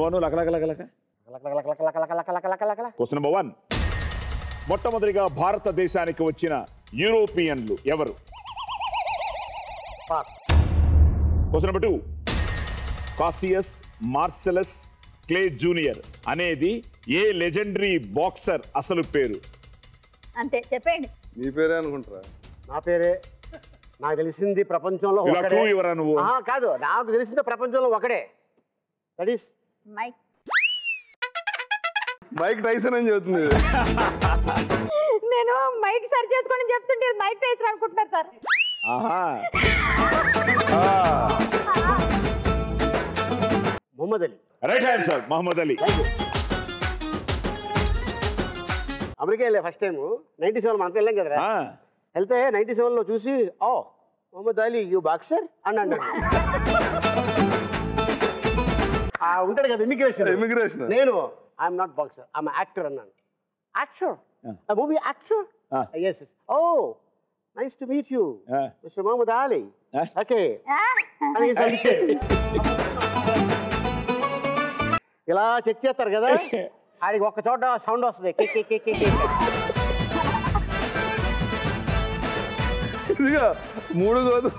One లక లక లక లక క్వశ్చన్ నెంబర్ వన్ మొట్టమొదటిగా భారతదేశానికి వచ్చిన యూరోపియన్లు ఎవరు pass question number two Cassius Marcellus Clay junior అనేది ఏ లెజెండరీ బాక్సర్ అసలు పేరు అంతే చెప్పండి నీ పేరే అనుకుంటారా నా పేరే నాకు తెలిసింది ప్రపంచంలో ఇలా ఒకడే clue ఇవ్వరా నువ్వు? ఆహా, కాదు నాకు తెలిసింది ప్రపంచంలో ఒకడే that is Mike Mike Tyson అని చెబుతుంది నేను మైక్ సరి చేసుకోండి చెప్తుంటే మైక్ టైసన్ అనుకుంటున్నారు సార్ ఆహా Muhammad Ali right answer Muhammad Ali America వెళ్ళే ఫస్ట్ టైం నైన్టీ సెవెన్ మనకు వెళ్ళాం కదరా ఆ, వెళ్తే నైన్టీ సెవెన్లో చూసి oh Muhammad Ali you boxer అని అన్నాడు ఆ, ఉంటాడు కదా ఇమిగ్రేషన్ Immigration. నేను I'm not boxer I'm actor అన్నాను actor movie actor Ah. Yes oh nice to meet you ah. Mister Muhammad Ali Ah. Okay అని నాకు ఇచ్చాడు ఇలా చెక్ చేస్తారు కదా ఆడికి ఒక్క చోట సౌండ్ వస్తుంది కే కే కే కే కే ఇదిగో మూడు గోధుమ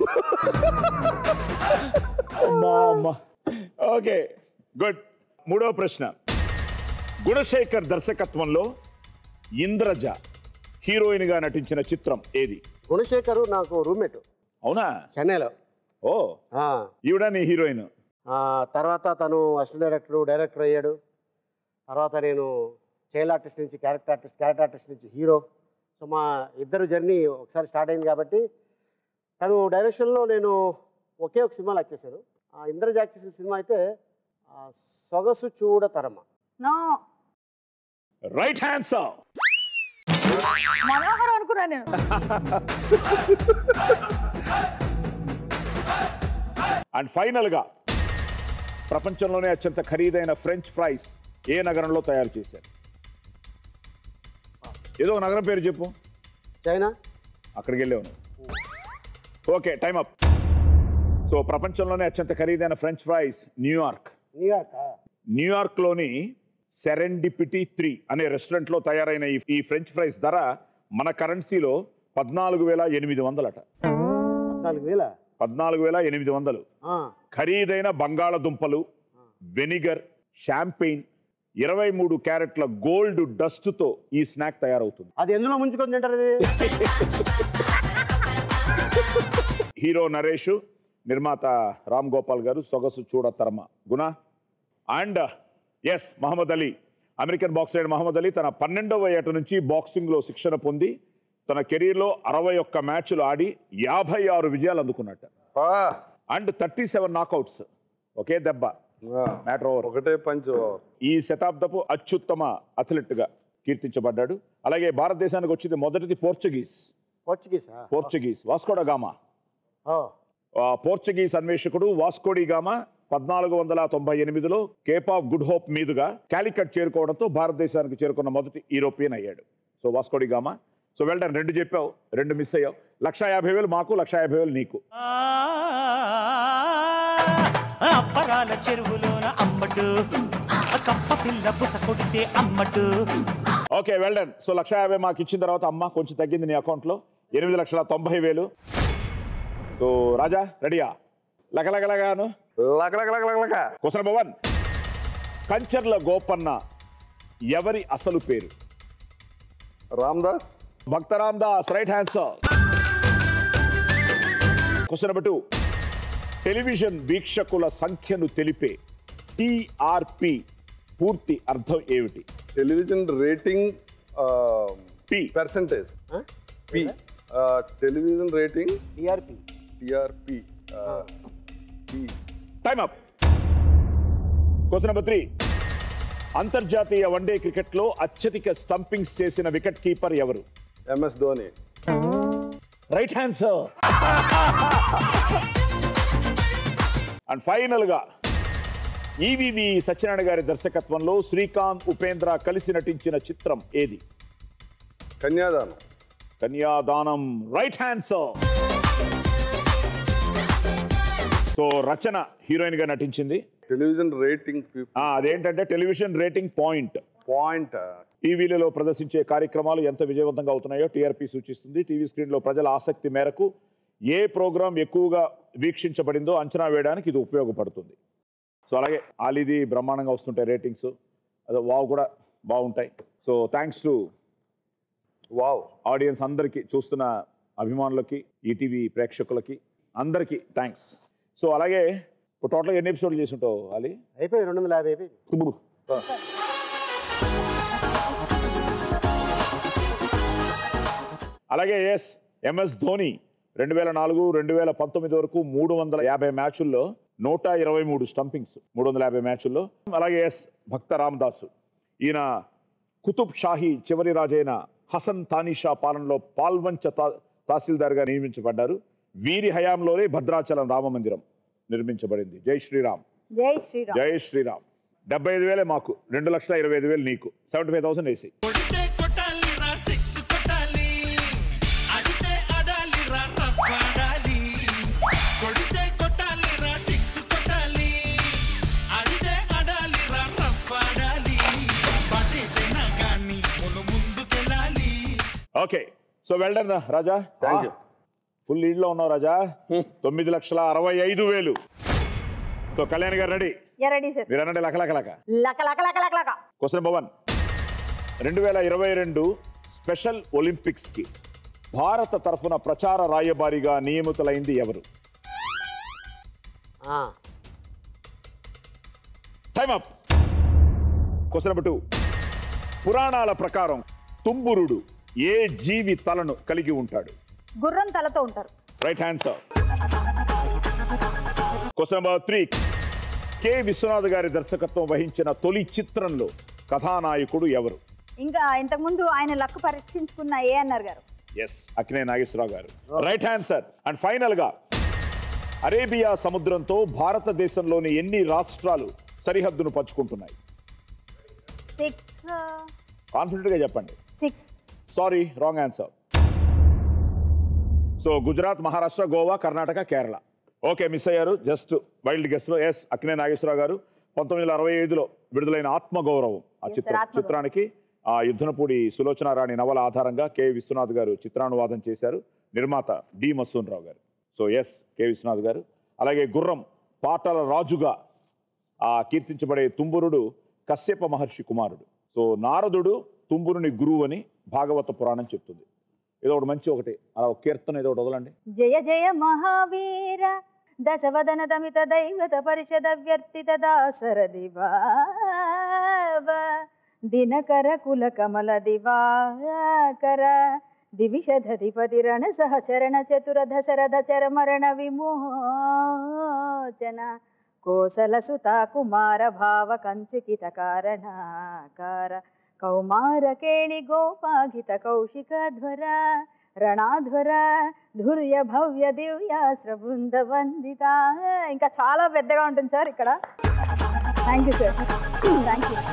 అమ్మా అమ్మా ఓకే గుడ్ మూడో ప్రశ్న గుణశేఖర్ దర్శకత్వంలో ఇంద్రజ హీరోయిన్ గా నటించిన చిత్రం ఏది గుణశేఖర్ నాకు రూమ్మేట్ అవునా చెన్నైలో ఓ ఆ, ఈవిడ నీ హీరోయిన్ ఆ, తర్వాత తను అసిస్టెంట్ డైరెక్టర్ డైరెక్టర్ అయ్యాడు తర్వాత నేను చైల్డ్ ఆర్టిస్ట్ నుంచి క్యారెక్టర్ ఆర్టిస్ట్ క్యారెక్టర్ ఆర్టిస్ట్ నుంచి హీరో సో మా ఇద్దరు జర్నీ ఒకసారి స్టార్ట్ అయింది కాబట్టి తను డైరెక్షన్లో నేను ఒకే ఒక సినిమాలు యాక్ట్ చేశాను ఆ ఇంద్రజ్ యాక్ట్ చేసిన సినిమా అయితే ఆ, సొగసు చూడతరమ నో రైట్ హ్యాండ్సర్ మనోహరం అనుకున్నాను నేను అండ్ ఫైనల్ గా ప్రపంచంలోనే అత్యంత ఖరీదైన ఫ్రెంచ్ ఫ్రైస్ ఏ నగరంలో తయారు చేశారు ఏదో ఒక నగరం పేరు చెప్పు చైనా అక్కడికి వెళ్ళావు నువ్వు ఓకే టైం అప్ సో ప్రపంచంలోనే అత్యంత ఖరీదైన ఫ్రెంచ్ ఫ్రైస్ న్యూయార్క్ న్యూయార్క్ న్యూయార్క్లోని సెరెండిపిటీ త్రీ అనే రెస్టారెంట్లో తయారైన ఈ- ఈ ఫ్రెంచ్ ఫ్రైస్ ధర మన కరెన్సీలో పద్నాలుగు వేల ఎనిమిది వందలట పద్నాలుగు వేల పద్నాలుగు వేల ఎనిమిది వందలు ఆ, ఖరీదైన బంగాళదుంపలు వెనిగర్ షాంపెయిన్ ఇరవై మూడు క్యారెట్ల గోల్డ్ డస్ట్తో ఈ స్నాక్ తయారవుతుంది అది ఎందులో ముంచుకొని తింటారు అది హీరో నరేష్ నిర్మాత రామ్ గోపాల్ గారు సొగసు చూడతరమ గుణ and yes Muhammad Ali American boxer Muhammad Ali తన పన్నెండవ ఏట నుంచి బాక్సింగ్లో శిక్షణ పొంది తన కెరీర్లో అరవై ఒక్క మ్యాచ్లు ఆడి యాభై ఆరు విజయాలు అందుకున్నట్ట ఆ, అండ్ థర్టీ సెవెన్ నాకౌట్స్ ఒకే దెబ్బ ఆ, మ్యాటర్ ఓవర్ ఒకటే పంచ్ ఈ శతాబ్దపు అత్యుత్తమ అథ్లెట్గా కీర్తించబడ్డాడు అలాగే భారతదేశానికి వచ్చింది మొదటిది పోర్చుగీస్ పోర్చుగీసా పోర్చుగీస్ వాస్కోడా గామా ఓ ఆ, పోర్చుగీస్ అన్వేషకుడు వాస్కోడి గామా పద్నాలుగు వందల తొంభై ఎనిమిదిలో కేప్ ఆఫ్ గుడ్ హోప్ మీదుగా కాలికట్ చేరుకోవడంతో భారతదేశానికి చేరుకున్న మొదటి యూరోపియన్ అయ్యాడు so Vasco da Gama so well done రెండు చెప్పావు రెండు మిస్ అయ్యావు లక్ష యాభై వేలు మాకు లక్ష యాభై వేలు నీకు అప్పరాల చెరువులోన అమ్మడు కప్ప పిల్ల బుస కొడితే అమ్మడు ఓకే వెల్డన్ సో లక్ష యాభై మాకు ఇచ్చిన తర్వాత అమ్మ కొంచెం తగ్గింది నీ అకౌంట్లో ఎనిమిది లక్షల తొంభై వేలు సో రాజా రెడీయా లగలగలగాను లక లక లక లక లక question number one Kancharla Gopanna ఎవరి అసలు పేరు Ram Das Bhaktaram Das right answer question number two television వీక్షకుల సంఖ్యను తెలిపే టిఆర్పి పూర్తి అర్థం ఏమిటి టెలివిజన్ రేటింగ్ పి పర్సంటేజ్ ఆ? P television rating TRP TRP P time up question number three అంతర్జాతీయ వన్డే క్రికెట్లో అత్యధిక స్టంపింగ్స్ చేసిన వికెట్ కీపర్ ఎవరు MS Dhoni right answer and final గా ఈవివి సత్యనారాయణ గారి దర్శకత్వంలో శ్రీకాంత్ ఉపేంద్ర కలిసి నటించిన చిత్రం ఏది Kanyadanam Kanyadanam right answer so Rachana heroine గా నటించింది టెలివిజన్ రేటింగ్ ఆ, అదేంటంటే టెలివిజన్ రేటింగ్ పాయింట్ పాయింట్ టీవీలలో ప్రదర్శించే కార్యక్రమాలు ఎంత విజయవంతంగా అవుతున్నాయో టీఆర్పీ సూచిస్తుంది టీవీ స్క్రీన్లో ప్రజల ఆసక్తి మేరకు ఏ ప్రోగ్రాం ఎక్కువగా వీక్షించబడిందో అంచనా వేయడానికి ఇది ఉపయోగపడుతుంది సో అలాగే ఆలిది బ్రహ్మాండంగా వస్తుంటాయి రేటింగ్స్ అదే వావ్ కూడా బాగుంటాయి so thanks to wow audience అందరికీ చూస్తున్న అభిమానులకి ఈటీవీ ప్రేక్షకులకి అందరికీ థ్యాంక్స్ సో అలాగే ఇప్పుడు టోటల్గా ఎన్ని ఎపిసోడ్లు చేసి ఉంటావు అలీ అయిపోయి రెండు వందల యాభై అయిపోయింది అలాగే ఎస్ ఎంఎస్ ధోని రెండు వేల నాలుగు రెండు వేల పంతొమ్మిది వరకు మూడు వందల యాభై మ్యాచుల్లో నూట ఇరవై మూడు స్టంపింగ్స్ మూడు వందల యాభై మ్యాచుల్లో అలాగే ఎస్ భక్త రామదాసు ఈయన కుతుబ్ షాహీ చివరి రాజైన హసన్ తానీషా పాలనలో పాల్వంచ తా తహసీల్దార్గా నియమించబడ్డారు వీరి హయాంలోనే భద్రాచలం రామ మందిరం నిర్మించబడింది జై శ్రీరామ్ జై శ్రీరామ్ జై శ్రీరామ్ డెబ్బై ఐదు వేలే మాకు రెండు లక్షల ఇరవై ఐదు వేలు నీకు సెవెంటీ ఫైవ్ థౌసండ్ వేసి కొడితే కొట్టాలి రా సిక్స్ కొట్టాలి అడితే ఆడాలి రా రఫ్ ఆడాలి కొడితే కొట్టాలి రా సిక్స్ కొట్టాలి అడితే ఆడాలి రా రఫ్ ఆడాలి పడితేనా గాని మును ముందుకెళ్ళాలి okay so well done Raja Thank you. Full lead లో ఉన్నావు రాజా తొమ్మిది లక్షల అరవై ఐదు వేలు సో కళ్యాణ్ గారు రెడీ యా రెడీ సార్ మీరు అనండి లక లక లక లక లక లక లక లక క్వశ్చన్ నెంబర్ వన్ రెండు వేల ఇరవై రెండు స్పెషల్ ఒలింపిక్స్ కి భారత తరఫున ప్రచార రాయబారిగా నియమితులైంది ఎవరు ఆ, time up question number two పురాణాల ప్రకారం తుంబురుడు ఏ జీవి తలను కలిగి ఉంటాడు గుర్రం తలతో ఉంటారు right answer question number three K Viswanath గారి దర్శకత్వం వహించిన తొలి చిత్రంలో కథానాయకుడు ఎవరు ఇంకా ఇంతకుముందు ఆయన లక్ పరీక్షించుకున్న ఏ అన్నారు గారు ఎస్ అక్కినే నాగేశ్వరరావు గారు రైట్ ఆన్సర్ అండ్ ఫైనల్ గా అరేబియా సముద్రంతో భారతదేశంలోని ఎన్ని రాష్ట్రాలు సరిహద్దును పంచుకుంటున్నాయి సిక్స్ కాన్ఫిడెంట్ గా చెప్పండి six sorry wrong answer so Gujarat Maharashtra Goa Karnataka Kerala okay miss అయ్యారు జస్ట్ వైల్డ్ గెస్ట్ లో ఎస్ అక్కినే నాగేశ్వరరావు గారు పంతొమ్మిది వందల అరవై ఐదులో విడుదలైన ఆత్మగౌరవం ఆ Yes, sir, చిత్రం ఆత్మగౌరవం. చిత్రానికి ఆ యుద్ధనపూడి సులోచన రాణి నవల ఆధారంగా కె విశ్వనాథ్ గారు చిత్రానువాదం చేశారు నిర్మాత డి మసూన్ రావు గారు సో ఎస్ కె విశ్వనాథ్ గారు అలాగే గుర్రం పాటల రాజుగా ఆ కీర్తించబడే తుంబురుడు కశ్యప మహర్షి కుమారుడు సో నారదుడు తుంబురుని గురువు అని భాగవత పురాణం చెప్తుంది ఏదో ఒకటి మంచి ఒకటి అలా ఒక కీర్తన ఏదో ఒకటి వదలండి జయ జయ మహావీర దశవదన దమిత దైవత పరిషద వ్యర్థిత దాసర దివావ దినకర కుల కమల దివాకర దివిషధధిపతి రణ సహచరణ చతుర దశరథ చర మరణ విమోచన కోసల సుత కుమార భావ కంచుకిత కారణాకార కౌమార కేళి గోపాగిత కౌశిక ధ్వర రణాధ్వర ధుర్య భవ్య దివ్యాశ్ర బృంద వందిత ఇంకా చాలా పెద్దగా ఉంటుంది సార్ ఇక్కడ thank you sir thank you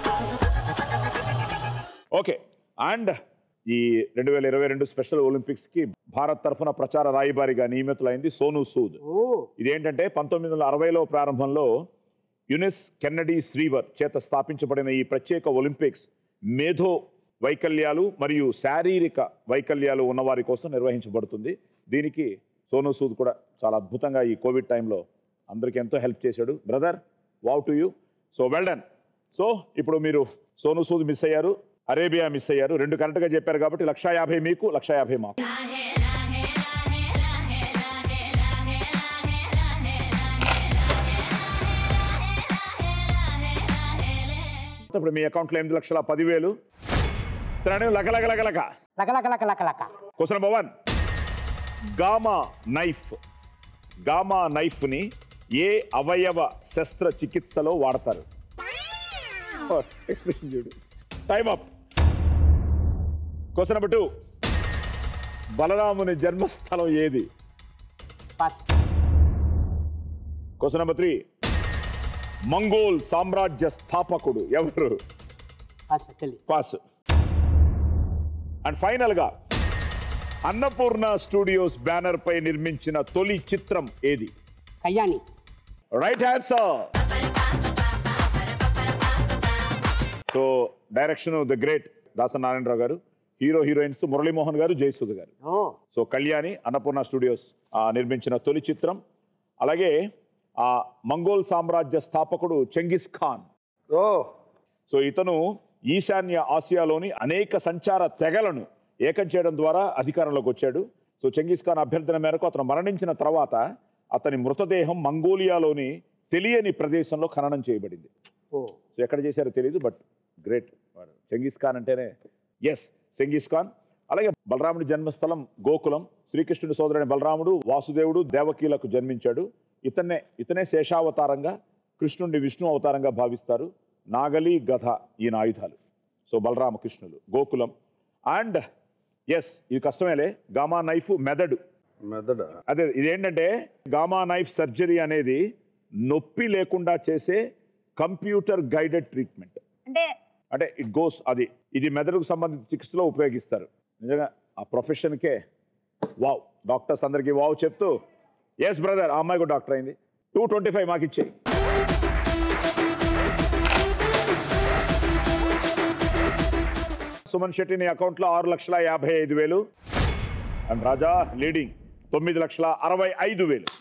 okay and ఈ రెండు వేల ఇరవై రెండు స్పెషల్ ఒలింపిక్స్ కి భారత్ తరఫున ప్రచార రాయబారిగా నియమితులైంది సోను సూద్ ఓ ఇదేంటంటే పంతొమ్మిది వందల అరవైలో ప్రారంభంలో యునిస్ కెన్నడీ శ్రీవర్ చేత స్థాపించబడిన ఈ ప్రత్యేక ఒలింపిక్స్ మేధో వైకల్యాలు మరియు శారీరక వైకల్యాలు ఉన్నవారి కోసం నిర్వహించబడుతుంది దీనికి సోను సూద్ కూడా చాలా అద్భుతంగా ఈ కోవిడ్ టైంలో అందరికీ ఎంతో హెల్ప్ చేశాడు brother wow to you so well done so ఇప్పుడు మీరు సోను సూద్ మిస్ అయ్యారు అరేబియా మిస్ అయ్యారు రెండు కరెక్ట్గా చెప్పారు కాబట్టి లక్షా యాభై మీకు లక్షా యాభై మాకు ఇప్పుడు మీ అకౌంట్లో ఎనిమిది లక్షల పదివేలు తినడం లక లక లక లక లక లక లక లక లక question number one gamma knife gamma knife ని ఏ అవయవ శస్త్రచికిత్సలో వాడతారు ఎక్స్ప్రెషన్ చూడు time up question number two బలరాముని జన్మస్థలం ఏది pass question number three Mongol సామ్రాజ్య స్థాపకుడు ఎవరు పాస్ తెలియదు పాస్ అండ్ ఫైనల్ గా అన్నపూర్ణ స్టూడియోస్ బ్యానర్ పై నిర్మించిన తొలి చిత్రం ఏది Kalyani right answer so direction the great Dasari Narayana Rao గారు హీరో హీరోయిన్స్ మురళీమోహన్ గారు జయసుధ గారు ఓ సో కళ్యాణి అన్నపూర్ణ స్టూడియోస్ ఆ, నిర్మించిన తొలి చిత్రం అలాగే ఆ మంగోల్ సామ్రాజ్య స్థాపకుడు చెంగిస్ ఖాన్ ఓ సో ఇతను ఈశాన్య ఆసియాలోని అనేక సంచార తెగలను ఏకం చేయడం ద్వారా అధికారంలోకి వచ్చాడు సో చెంగిస్ ఖాన్ అభ్యర్థన మేరకు అతను మరణించిన తర్వాత అతని మృతదేహం మంగోలియాలోని తెలియని ప్రదేశంలో ఖననం చేయబడింది ఓ సో ఎక్కడ చేశారో తెలియదు బట్ గ్రేట్ చెంగిస్ ఖాన్ అంటేనే ఎస్ చెంగిస్ ఖాన్ అలాగే బలరాముడి జన్మస్థలం గోకులం శ్రీకృష్ణుడి సోదరుని బలరాముడు వాసుదేవుడు దేవకీలకు జన్మించాడు ఇతన్నే ఇతనే శేషావతారంగా కృష్ణుడిని విష్ణు అవతారంగా భావిస్తారు నాగలి గధ ఈయన ఆయుధాలు సో బలరామకృష్ణులు గోకులం అండ్ ఎస్ ఇది కష్టమేలే గామా నైఫ్ మెదడు మెదడ అదే ఇదేంటంటే గామా నైఫ్ సర్జరీ అనేది నొప్పి లేకుండా చేసే కంప్యూటర్ గైడెడ్ ట్రీట్మెంట్ అంటే అంటే ఇట్ గోస్ అది ఇది మెదడుకు సంబంధించిన చికిత్సలో ఉపయోగిస్తారు నిజంగా ఆ ప్రొఫెషన్కే వావ్ డాక్టర్స్ అందరికీ వావ్ చెప్తూ ఎస్ బ్రదర్ ఆ అమ్మాయి కూడా డాక్టర్ అయింది టూ ట్వంటీ ఫైవ్ మాకు ఇచ్చేయి సుమన్ శెట్టి నీ అకౌంట్లో ఆరు లక్షల యాభై ఐదు వేలు అండ్ రాజా లీడింగ్ తొమ్మిది లక్షల అరవై ఐదు వేలు